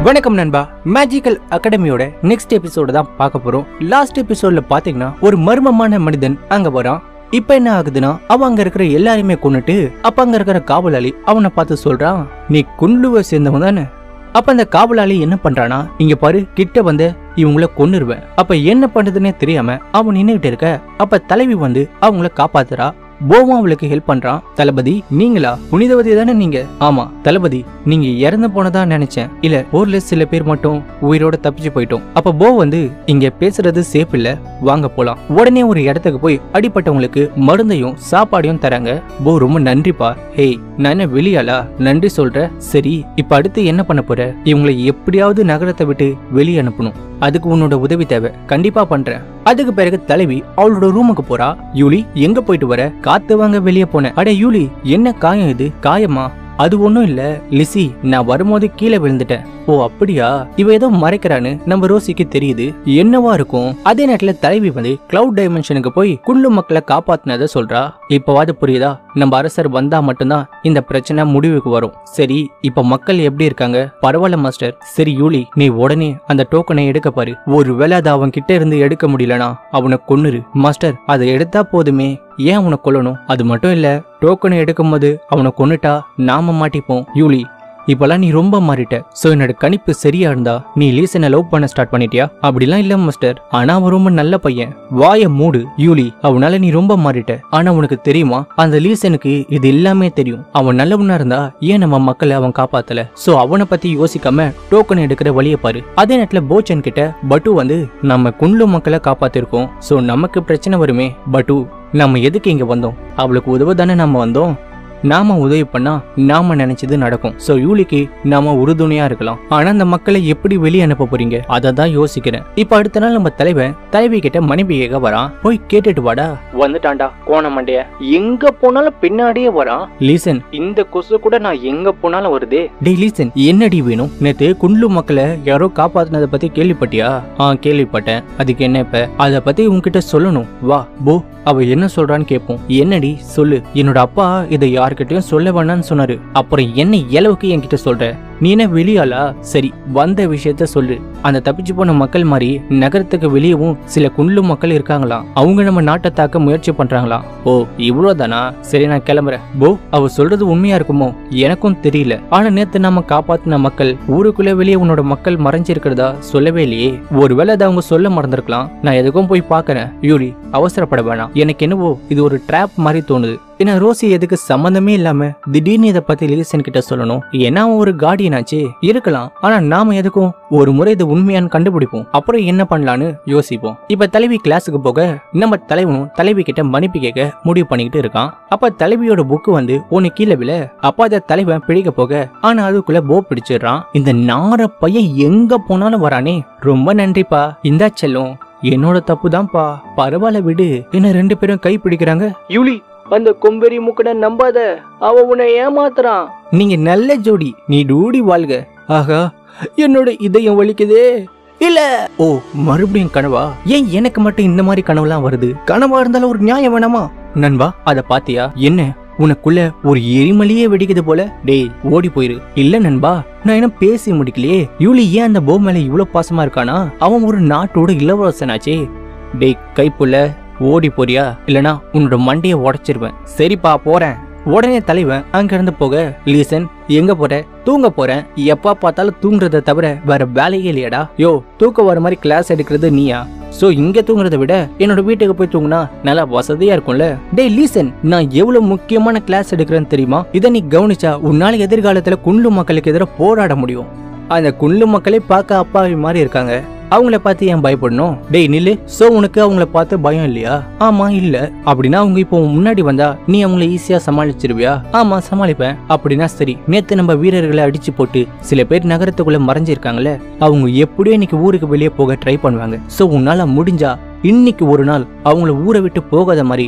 வணக்கம் நண்பா magical அகாடமியோட next எபிசோட தான் பார்க்க போறோம் லாஸ்ட் எபிசோட்ல பாத்தீங்கன்னா ஒரு மர்மமான மனிதன் அங்க வரான் இப்ப என்ன ஆகுதுன்னா அவன் அங்க இருக்கிற எல்லாரையுமே கொன்னுட்டு அப்ப அங்க இருக்கிற காவலாளி அவனை பார்த்து சொல்றான் நீ குண்டுவை சேர்ந்தவன் தானே அப்ப அந்த காவலாளி என்ன பண்றானா இங்க பாரு கிட்ட வந்து இவங்கள கொன்னுருவேன் அப்ப என்ன பண்றதுன்னே தெரியாம அவன் நின்னுகிட்டு இருக்க அப்ப தலைவி வந்து அவங்கள காப்பாத்துறா போவும் அவளுக்கு ஹெல்ப் பண்றான் தளபதி நீங்களா புனிதவதி தானே நீங்க ஆமா தளபதி நீங்க இறந்து போனதா நினைச்சேன் இல்ல ஊர்ல சில பேர் மட்டும் உயிரோட தப்பிச்சு போயிட்டோம் அப்ப போ வந்து இங்க பேசுறது சேஃப் இல்ல வாங்க போலாம் உடனே ஒரு இடத்துக்கு போய் அடிப்பட்டவங்களுக்கு மருந்தையும் சாப்பாடையும் தராங்க போ ரொம்ப நன்றிப்பா ஹேய் நான் என்ன வெளியாளா நன்றி சொல்ற சரி இப்ப அடுத்து என்ன பண்ண போற இவங்களை எப்படியாவது நகரத்தை விட்டு வெளியே அனுப்பணும் அதுக்கு உன்னோட உதவி தேவை கண்டிப்பா பண்றேன் அதுக்கு பிறகு தலைவி அவளோட ரூமுக்கு போறா யூலி எங்க போயிட்டு வர காத்து வாங்க வெளியே போனேன் அட யூலி என்ன காயம் இது காயமா அது ஒண்ணும் இல்ல லிசி நான் வரும்போது கீழே விழுந்துட்டேன் ஓ அப்படியா இவ ஏதோ மறைக்கிறான்னு நம்ம ரோசிக்கு தெரியுது என்னவா இருக்கும் அதே நேரத்துல தலைவி வந்து கிளவுட் டைமென்ஷனுக்கு போய் குள்ளு மக்களை காப்பாத்தினத சொல்றா இப்பவாது புரியுதா நம்ம அரசர் வந்தா மட்டும்தான் இந்த பிரச்சனை முடிவுக்கு வரும் சரி இப்ப மக்கள் எப்படி இருக்காங்க பரவாயில்ல மாஸ்டர் சரி யூலி நீ உடனே அந்த டோக்கனை எடுக்க பாரு ஒருவேளை அதை அவன் கிட்ட இருந்து எடுக்க முடியலனா அவனை கொன்னுரு மாஸ்டர் அதை எடுத்தா போதுமே ஏன் அவனை கொல்லணும் அது மட்டும் இல்ல டோக்கனை எடுக்கும்போது அவனை கொன்னுட்டா நாம மாட்டிப்போம் யூலி இப்பெல்லாம் நீ ரொம்ப மாறிட்ட சோ என்னோட கணிப்பு சரியா இருந்தா நீ லீசனை லவ் பண்ண ஸ்டார்ட் பண்ணிட்டியா அப்படிலாம் இல்ல மாஸ்டர் ஆனா அவன் ரொம்ப நல்ல பையன் வாய மூடு யூலி அவனால நீ ரொம்ப மாறிட்ட ஆனா உனக்கு தெரியுமா அந்த லீசனுக்கு இது எல்லாமே தெரியும் அவன் நல்லவனா இருந்தா ஏன் நம்ம மக்களை அவன் காப்பாத்தல சோ அவனை பத்தி யோசிக்காம டோக்கன் எடுக்கிற வழியை பாரு அதே நேரத்துல போச்சன் கிட்ட பட்டு வந்து நம்ம குண்டு மக்களை காப்பாத்திருக்கோம் சோ நமக்கு பிரச்சனை வருமே பட்டு நம்ம எதுக்கு இங்க வந்தோம் அவளுக்கு உதவ தானே நம்ம வந்தோம் நாம உதவி பண்ணா நாம நினைச்சது நடக்கும் சோ யூலிக்கு நாம உறுதுணையா இருக்கலாம் ஆனா அந்த மக்களை எப்படி வெளியே அனுப்ப போறீங்க அதை தான் யோசிக்கிறேன் இப்ப அடுத்த நாள் நம்ம தலைவன் தலைவி கிட்ட மனைவி கேட்க வரான் போய் கேட்டுட்டு வாடா வந்துட்டான்டா கோண மண்டைய எங்க போனாலும் பின்னாடியே வரான் லீசன் இந்த கொசு கூட நான் எங்க போனாலும் வருதே டேய் லீசன் என்னடி வேணும் நேத்து குண்டு மக்களை யாரோ காப்பாத்தினத பத்தி கேள்விப்பட்டியா ஆ கேள்விப்பட்டேன் அதுக்கு என்ன இப்ப அத பத்தி உன்கிட்ட சொல்லணும் வா போ அவ என்ன சொல்றான்னு கேட்போம் என்னடி சொல்லு என்னோட அப்பா இதை யார்கிட்டயும் சொல்ல வேணாம்னு சொன்னாரு அப்புறம் என்ன இளவுக்கு என்கிட்ட சொல்ற நீ என்ன வெளியாளா சரி வந்த விஷயத்த சொல்லு அந்த தப்பிச்சு போன மக்கள் மாதிரி நகரத்துக்கு வெளியவும் சில குண்டு மக்கள் இருக்காங்களாம் அவங்க நம்ம நாட்டை தாக்க முயற்சி பண்றாங்களாம் ஓ இவ்வளவுதானா சரி நான் கிளம்புறேன் போ அவ சொல்றது உண்மையா இருக்குமோ எனக்கும் தெரியல ஆனா நேத்து நாம காப்பாத்தின மக்கள் ஊருக்குள்ள வெளியே உன்னோட மக்கள் மறைஞ்சிருக்கிறதா சொல்லவே இல்லையே ஒருவேளை அதை அவங்க சொல்ல மறந்திருக்கலாம் நான் எதுக்கும் போய் பார்க்கறேன் யூரி அவசரப்பட வேணாம் எனக்கு என்னவோ இது ஒரு ட்ராப் மாதிரி தோணுது ஏன்னா ரோசி எதுக்கு சம்மந்தமே இல்லாம திடீர்னு இதை பத்தி லீசன் கிட்ட சொல்லணும் ஏன்னா அவன் ஒரு கார்டியன் ஆச்சு இருக்கலாம் ஆனா நாம எதுக்கும் ஒரு முறை இது உண்மையான்னு கண்டுபிடிப்போம் அப்புறம் என்ன பண்ணலான்னு யோசிப்போம் இப்ப தலைவி கிளாஸுக்கு போக நம்ம தலைவனும் தலைவி கிட்ட மன்னிப்பு கேட்க முடிவு பண்ணிக்கிட்டு இருக்கான் அப்ப தலைவியோட புக்கு வந்து ஒன்னு கீழே விழ அப்ப அதை தலைவன் பிடிக்க போக ஆனா அதுக்குள்ள போ பிடிச்சிடுறான் இந்த நார பையன் எங்க போனாலும் வரானே ரொம்ப நன்றிப்பா இந்தா செல்லும் என்னோட தப்பு தான்ப்பா பரவாயில்ல விடு என்ன ரெண்டு பேரும் கை பிடிக்கிறாங்க யூலி அந்த கொம்பெரி முக்கனை நம்பாத அவ உன்னை ஏமாத்துறான் நீங்க நல்ல ஜோடி நீ டூடி வாழ்க ஆகா என்னோட இதயம் வலிக்குதே இல்ல ஓ மறுபடியும் கனவா ஏன் எனக்கு மட்டும் இந்த மாதிரி கனவுலாம் வருது கனவா இருந்தாலும் ஒரு நியாயம் வேணாமா நண்பா அத பாத்தியா என்ன உனக்குள்ள ஒரு எரிமலையே வெடிக்குது போல டேய் ஓடி போயிரு இல்ல நண்பா நான் என்ன பேசி முடிக்கலையே யூலி ஏன் அந்த போ மேல இவ்வளவு பாசமா இருக்கானா அவன் ஒரு நாட்டோட இளவரசனாச்சே டேய் கைப்புள்ள ஓடி போறியா இல்லனா உன்னோட மண்டைய உடைச்சிருவேன் சரிப்பா போறேன் உடனே தலைவன் அங்க இருந்து போக லீசன் எங்க போற தூங்க போறேன் எப்ப பார்த்தாலும் தூங்குறத தவிர வேற வேலையே இல்லையாடா யோ தூக்கம் வர மாதிரி கிளாஸ் எடுக்கிறது நீயா சோ இங்க தூங்குறத விட என்னோட வீட்டுக்கு போய் தூங்குனா நல்லா வசதியா இருக்கும்ல டேய் லீசன் நான் எவ்வளவு முக்கியமான கிளாஸ் எடுக்கிறேன்னு தெரியுமா இதை நீ கவனிச்சா உன்னால எதிர்காலத்துல குண்டு மக்களுக்கு எதிராக போராட முடியும் அந்த குண்டு மக்களே பார்க்க அப்பாவி மாதிரி இருக்காங்க அவங்கள பார்த்து ஏன் பயப்படணும் டேய் நில்லு சோ உனக்கு அவங்கள பார்த்து பயம் இல்லையா ஆமா இல்ல அப்படின்னா அவங்க இப்போ உன் முன்னாடி வந்தா நீ அவங்கள ஈஸியா சமாளிச்சிருவியா ஆமா சமாளிப்பேன் அப்படின்னா சரி நேத்து நம்ம வீரர்களை அடிச்சு போட்டு சில பேர் நகரத்துக்குள்ள மறைஞ்சிருக்காங்கல்ல அவங்க எப்படியோ இன்னைக்கு ஊருக்கு வெளியே போக ட்ரை பண்ணுவாங்க சோ உன்னால முடிஞ்சா இன்னைக்கு ஒரு நாள் அவங்கள ஊரை விட்டு போகாத மாதிரி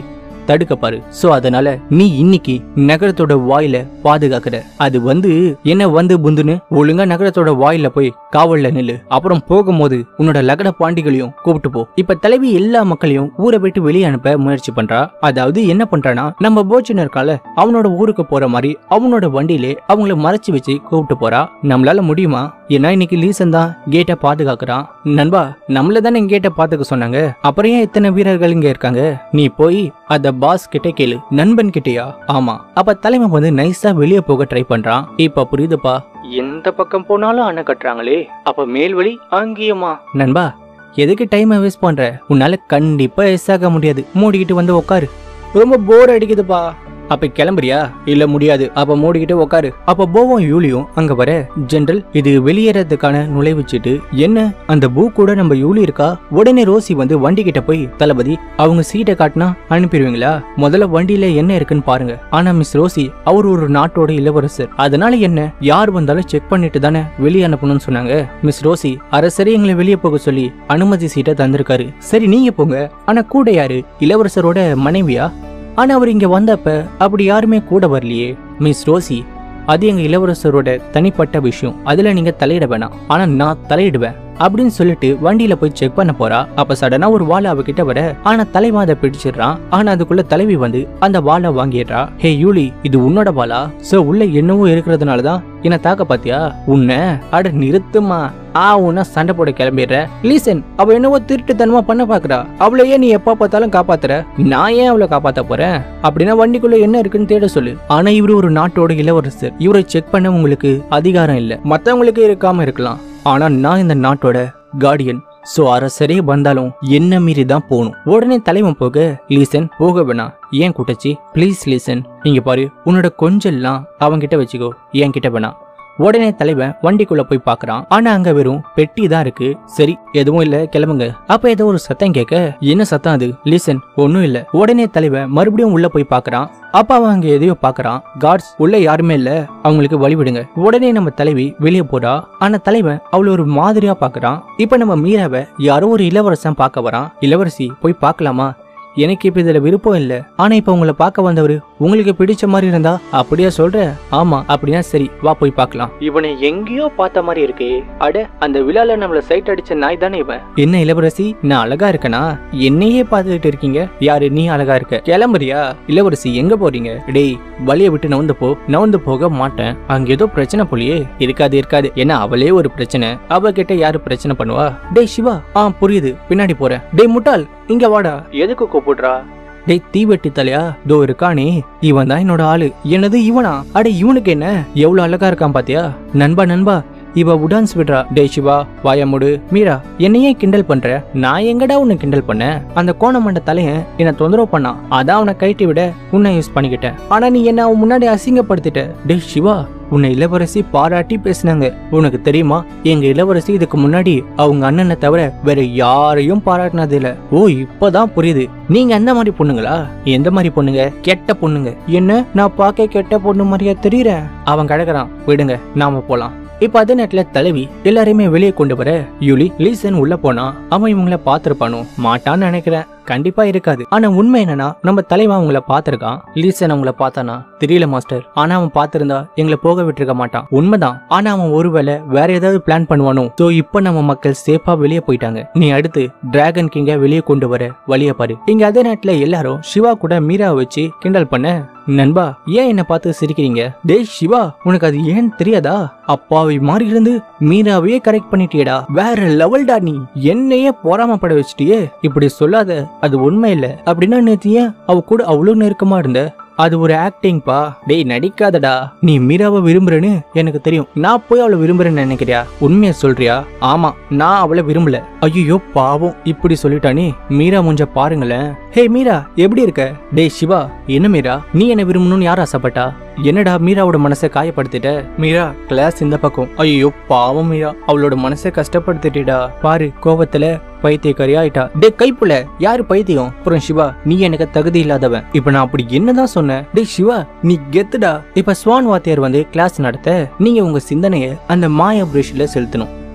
தடுக்க பாரு சோ அதனால நீ இன்னைக்கு நகரத்தோட வாயில பாதுகாக்கிற அது வந்து என்ன வந்து புந்துன்னு ஒழுங்கா நகரத்தோட வாயில போய் காவல்ல நில்லு அப்புறம் போகும்போது உன்னோட லகட பாண்டிகளையும் கூப்பிட்டு போ இப்ப தலைவி எல்லா மக்களையும் ஊரை விட்டு வெளியே அனுப்ப முயற்சி பண்றா அதாவது என்ன பண்றானா நம்ம போச்சன் இருக்கால அவனோட ஊருக்கு போற மாதிரி அவனோட வண்டியிலே அவங்கள மறைச்சு வச்சு கூப்பிட்டு போறா நம்மளால முடியுமா ஏன்னா இன்னைக்கு லீசன் தான் கேட்டை பாதுகாக்கிறான் நண்பா நம்மள தானே கேட்டை பாத்துக்க சொன்னாங்க அப்புறம் ஏன் இத்தனை வீரர்கள் இங்க இருக்காங்க நீ போய் அத பாஸ் கிட்ட கேளு நண்பன் கிட்டயா ஆமா அப்ப தலைமை வந்து நைஸா வெளியே போக ட்ரை பண்றான் இப்ப புரியுதுப்பா எந்த பக்கம் போனாலும் அணை கட்டுறாங்களே அப்ப மேல்வழி அங்கேயுமா நண்பா எதுக்கு டைமை வேஸ்ட் பண்ற உன்னால கண்டிப்பா எஸ் ஆக முடியாது மூடிக்கிட்டு வந்து உட்காரு ரொம்ப போர் அடிக்குதுப்பா அப்ப கிளம்புறியா இல்ல முடியாது அப்ப மூடிக்கிட்டு உட்காரு அப்ப போவும் யூலியும் அங்க வர ஜெனரல் இது வெளியேறதுக்கான நுழைவுச்சிட்டு என்ன அந்த பூ கூட நம்ம யூலி இருக்கா உடனே ரோசி வந்து வண்டி கிட்ட போய் தளபதி அவங்க சீட்டை காட்டினா அனுப்பிடுவீங்களா முதல்ல வண்டியில என்ன இருக்குன்னு பாருங்க ஆனா மிஸ் ரோசி அவர் ஒரு நாட்டோட இளவரசர் அதனால என்ன யார் வந்தாலும் செக் பண்ணிட்டு தானே வெளியே அனுப்பணும்னு சொன்னாங்க மிஸ் ரோசி அரசரே எங்களை வெளியே போக சொல்லி அனுமதி சீட்டை தந்திருக்காரு சரி நீங்க போங்க ஆனா கூட யாரு இளவரசரோட மனைவியா ஆனா அவர் இங்க வந்தப்ப அப்படி யாருமே கூட வரலையே மிஸ் ரோசி அது எங்க இளவரசரோட தனிப்பட்ட விஷயம் அதுல நீங்க தலையிட வேணாம் ஆனா நான் தலையிடுவேன் அப்படின்னு சொல்லிட்டு வண்டியில போய் செக் பண்ண போறா அப்ப சடனா ஒரு வாழை அவகிட்ட வர ஆனா தலைவா அதை பிடிச்சிடுறான் ஆனா அதுக்குள்ள தலைவி வந்து அந்த வாழை வாங்கிடுறா ஹே யூலி இது உன்னோட வாளா சோ உள்ள என்னவோ இருக்கிறதுனாலதான் என்ன தாக்க பாத்தியா உன்னை அட நிறுத்துமா ஆ உன்ன சண்டை போட கிளம்பிடுற லீசன் அவ என்னவோ திருட்டுத்தனமா பண்ண பாக்குறா அவளை ஏன் நீ எப்ப பார்த்தாலும் காப்பாத்துற நான் ஏன் அவளை காப்பாத்த போறேன் அப்படின்னா வண்டிக்குள்ள என்ன இருக்குன்னு தேட சொல்லு ஆனா இவரு ஒரு நாட்டோட இளவரசர் இவரை செக் பண்ண உங்களுக்கு அதிகாரம் இல்ல மத்தவங்களுக்கு இருக்காம இருக்கலாம் ஆனா நான் இந்த நாட்டோட கார்டியன் சோ அரசரே வந்தாலும் என்ன மீறி தான் போகணும் உடனே தலைவன் போக லீசன் போக வேணாம் ஏன் குட்டச்சி ப்ளீஸ் லீசன் இங்க பாரு உன்னோட கொஞ்செல்லாம் அவன்கிட்ட வச்சுக்கோ என் கிட்ட வேணாம் உடனே தலைவன் வண்டிக்குள்ள போய் பார்க்கறான் ஆனா அங்க வெறும் பெட்டி தான் இருக்கு சரி எதுவும் இல்ல கிளம்புங்க அப்ப ஏதோ ஒரு சத்தம் கேட்க என்ன சத்தம் அது லிசன் ஒண்ணும் இல்ல உடனே தலைவன் மறுபடியும் உள்ள போய் பார்க்கறான் அப்ப அவன் அங்க எதையோ பார்க்கறான் கார்ட்ஸ் உள்ள யாருமே இல்ல அவங்களுக்கு வழிவிடுங்க உடனே நம்ம தலைவி வெளியே போறா ஆனா தலைவன் அவள ஒரு மாதிரியா பார்க்கறான் இப்ப நம்ம மீராவை யாரோ ஒரு இளவரசன் பார்க்க வரான் இளவரசி போய் பார்க்கலாமா எனக்கு இப்ப இதுல விருப்பம் இல்ல ஆனா இப்ப உங்களை பார்க்க வந்தவரு உங்களுக்கு பிடிச்ச மாதிரி இருந்தா அப்படியா சொல்ற ஆமா அப்படின்னா சரி வா போய் பார்க்கலாம் இவனை எங்கேயோ பார்த்த மாதிரி இருக்கே அட அந்த விழால நம்மள சைட் அடிச்ச நாய் தானே இவன் என்ன இளவரசி நான் அழகா இருக்கனா என்னையே பார்த்துட்டு இருக்கீங்க யாரு நீ அழகா இருக்க கிளம்புறியா இளவரசி எங்க போறீங்க டேய் வழிய விட்டு நவுந்து போ நவுந்து போக மாட்டேன் அங்க ஏதோ பிரச்சனை போலியே இருக்காது இருக்காது ஏன்னா அவளே ஒரு பிரச்சனை அவ கிட்ட யாரு பிரச்சனை பண்ணுவா டேய் சிவா ஆ புரியுது பின்னாடி போறேன் டேய் முட்டாள் இங்க வாடா எதுக்கு கூப்பிடுறா டேய் தீவெட்டி தலையா தோ இருக்கானே இவன் தான் என்னோட ஆளு என்னது இவனா அட இவனுக்கு என்ன எவ்வளவு அழகா இருக்கான் பாத்தியா நண்பா நண்பா இவ உடான்ஸ் விடுறா டேய் சிவா வாயமுடு மீரா என்னையே கிண்டல் பண்ற நான் எங்கடா உன்னை கிண்டல் பண்ணேன் அந்த கோணமண்ட தலையன் என்ன தொந்தரவு பண்ணான் அதான் அவனை கைட்டி விட உன்னை யூஸ் பண்ணிக்கிட்டேன் ஆனா நீ என்ன அவன் முன்னாடி அசிங்கப்படுத்திட்ட டேய் சிவா உன்னை இளவரசி பாராட்டி பேசினாங்க உனக்கு தெரியுமா எங்க இளவரசி இதுக்கு முன்னாடி அவங்க அண்ணனை தவிர வேற யாரையும் பாராட்டினது இல்ல ஓ இப்பதான் புரியுது நீங்க அந்த மாதிரி பொண்ணுங்களா எந்த மாதிரி பொண்ணுங்க கெட்ட பொண்ணுங்க என்ன நான் பார்க்க கெட்ட பொண்ணு மாதிரியா தெரியறேன் அவன் கிடக்குறான் விடுங்க நாம போலாம் இப்ப அதே நேரத்துல தலைவி எல்லாரையுமே வெளியே கொண்டு வர யூலி லீசன் உள்ள போனா அவன் இவங்கள பாத்திருப்பானோ மாட்டான்னு நினைக்கிறேன் கண்டிப்பா இருக்காது ஆனா உண்மை என்னன்னா நம்ம தலைவன் அவங்கள பாத்திருக்கான் லீசன் அவங்கள பார்த்தானா தெரியல மாஸ்டர் ஆனா அவன் பார்த்திருந்தா எங்களை போக விட்டுருக்க மாட்டான் உண்மைதான் ஆனா அவன் ஒருவேளை வேற ஏதாவது பிளான் பண்ணுவானோ சோ இப்ப நம்ம மக்கள் சேஃபா வெளியே போயிட்டாங்க நீ அடுத்து டிராகன் கிங்க வெளியே கொண்டு வர வழிய பாரு இங்க அதே நேரத்துல எல்லாரும் சிவா கூட மீராவை வச்சு கிண்டல் பண்ண நண்பா ஏன் என்ன பார்த்து சிரிக்கிறீங்க டேய் சிவா உனக்கு அது ஏன் தெரியாதா அப்பாவி மாதிரி இருந்து மீராவையே கரெக்ட் பண்ணிட்டியடா வேற லெவல்டா நீ என்னையே பொறாமப்பட வச்சிட்டியே இப்படி சொல்லாத அது உண்மை இல்ல அப்படின்னா நேத்து ஏன் அவ கூட அவ்வளவு நெருக்கமா இருந்த அது ஒரு ஆக்டிங்ப்பா டேய் நடிக்காதடா நீ மீராவை விரும்புறேன்னு எனக்கு தெரியும் நான் போய் அவளை விரும்புறேன்னு நினைக்கிறியா உண்மையை சொல்றியா ஆமா நான் அவளை விரும்பல ஐயோ பாவம் இப்படி சொல்லிட்டானே மீரா முஞ்ச பாருங்களேன் ஹே மீரா எப்படி இருக்க டேய் சிவா என்ன மீரா நீ என்ன விரும்பணும்னு யார் ஆசைப்பட்டா என்னடா மீராவோட மனசை காயப்படுத்திட்ட மீரா கிளாஸ் இந்த பக்கம் ஐயோ பாவம் மீரா அவளோட மனசை கஷ்டப்படுத்திட்டா பாரு கோவத்துல பைத்தியக்காரி ஆயிட்டா டே கைப்புல யாரு பைத்தியம் அப்புறம் சிவா நீ எனக்கு தகுதி இல்லாதவன் இப்ப நான் அப்படி என்னதான் சொன்னேன் டே சிவா நீ கெத்துடா இப்ப ஸ்வான் வாத்தியார் வந்து கிளாஸ் நடத்த நீங்க உங்க சிந்தனைய அந்த மாயா பிரஷ்ல செலுத்தணும்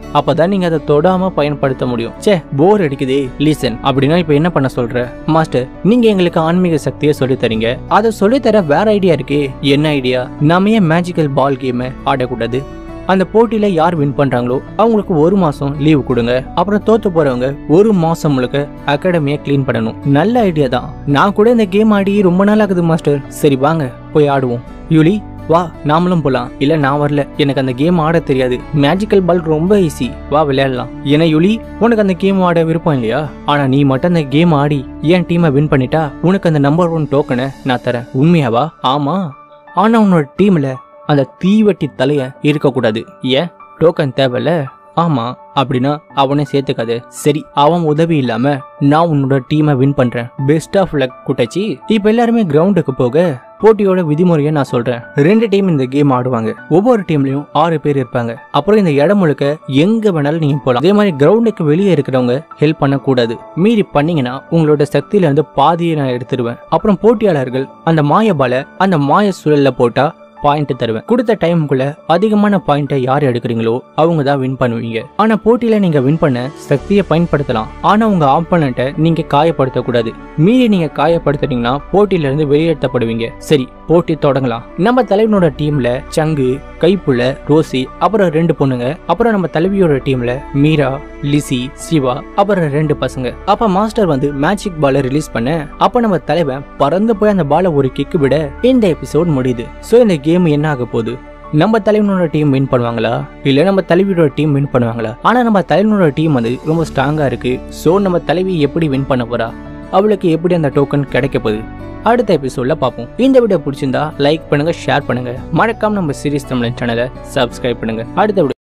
அப்பதான் நீங்க அதை தொடாம பயன்படுத்த முடியும் சே போர் அடிக்குதே லீசன் அப்படின்னா இப்ப என்ன பண்ண சொல்ற மாஸ்டர் நீங்க எங்களுக்கு ஆன்மீக சக்தியை சொல்லி தரீங்க அதை சொல்லி தர வேற ஐடியா இருக்கே என்ன ஐடியா நாம ஏன் மேஜிக்கல் பால் கேமை ஆடக்கூடாது அந்த போட்டியில யார் வின் பண்றாங்களோ அவங்களுக்கு ஒரு மாசம் லீவு கொடுங்க அப்புறம் தோத்து போறவங்க ஒரு மாசம் முழுக்க அகாடமியை க்ளீன் பண்ணணும் நல்ல ஐடியா தான் நான் கூட இந்த கேம் ஆடி ரொம்ப நாள் ஆகுது மாஸ்டர் சரி வாங்க போய் ஆடுவோம் யூலி வா நாமளும் போலாம் இல்ல நான் வரல எனக்கு அந்த கேம் ஆட தெரியாது மேஜிக்கல் பால் ரொம்ப ஈஸி வா விளையாடலாம் ஏன்னா யூலி உனக்கு அந்த கேம் ஆட விருப்பம் இல்லையா ஆனா நீ மட்டும் அந்த கேம் ஆடி என் டீமை வின் பண்ணிட்டா உனக்கு அந்த நம்பர் ஒன் டோக்கனை நான் தரேன் உண்மையாவா ஆமா ஆனா உன்னோட டீம்ல அந்த தீவெட்டி தலைய இருக்கக்கூடாது ஏன் டோக்கன் தேவையில்ல ஆமா அப்படின்னா அவனே சேர்த்துக்காது சரி அவன் உதவி இல்லாம நான் உன்னோட டீமை வின் பண்றேன் பெஸ்ட் ஆஃப் லக் குட்டச்சி இப்ப எல்லாருமே கிரவுண்டுக்கு போக போட்டியோட விதிமுறையை நான் சொல்றேன் ரெண்டு டீம் இந்த கேம் ஆடுவாங்க ஒவ்வொரு டீம்லயும் ஆறு பேர் இருப்பாங்க அப்புறம் இந்த இடம் முழுக்க எங்க வேணாலும் நீங்க போலாம் அதே மாதிரி கிரவுண்டுக்கு வெளியே இருக்கிறவங்க ஹெல்ப் பண்ணக்கூடாது மீறி பண்ணீங்கன்னா உங்களோட சக்தியில இருந்து பாதியை நான் எடுத்துருவேன் அப்புறம் போட்டியாளர்கள் அந்த மாயபால அந்த மாய சுழல்ல போட்டா பாயிண்ட் தருவேன் கொடுத்த டைமுக்குள்ள அதிகமான பாயிண்ட்டை யார் எடுக்கிறீங்களோ அவங்க தான் வின் பண்ணுவீங்க ஆனா போட்டியில நீங்க வின் பண்ண சக்தியை பயன்படுத்தலாம் ஆனா உங்க ஆப்பனண்ட்டை நீங்க காயப்படுத்தக்கூடாது மீறி நீங்க காயப்படுத்துனீங்கன்னா போட்டியில இருந்து வெளியேற்றப்படுவீங்க சரி போட்டி தொடங்கலாம் நம்ம தலைவனோட டீம்ல சங்கு கைப்புள்ள ரோசி அப்புறம் ரெண்டு பொண்ணுங்க அப்புறம் நம்ம தலைவியோட டீம்ல மீரா லிசி சிவா அப்புறம் ரெண்டு பசங்க அப்ப மாஸ்டர் வந்து மேஜிக் பாலை ரிலீஸ் பண்ண அப்ப நம்ம தலைவன் பறந்து போய் அந்த பாலை ஒரு கிக்கு விட இந்த எபிசோட் முடியுது சோ இந்த கேம் என்ன ஆக போகுது நம்ம தலைவனோட டீம் வின் பண்ணுவாங்களா இல்ல நம்ம தலைவியோட டீம் வின் பண்ணுவாங்களா ஆனா நம்ம தலைவனோட டீம் வந்து ரொம்ப ஸ்ட்ராங்கா இருக்கு சோ நம்ம தலைவி எப்படி வின் பண்ண போறா அவளுக்கு எப்படி அந்த டோக்கன் கிடைக்க போகுது அடுத்த எபிசோட்ல பார்ப்போம் இந்த வீடியோ பிடிச்சிருந்தா லைக் பண்ணுங்க ஷேர் பண்ணுங்க மறக்காம நம்ம சீரிஸ் தமிழ் சேனலை சப்ஸ்கிரைப் பண்ணுங்க அடுத்த video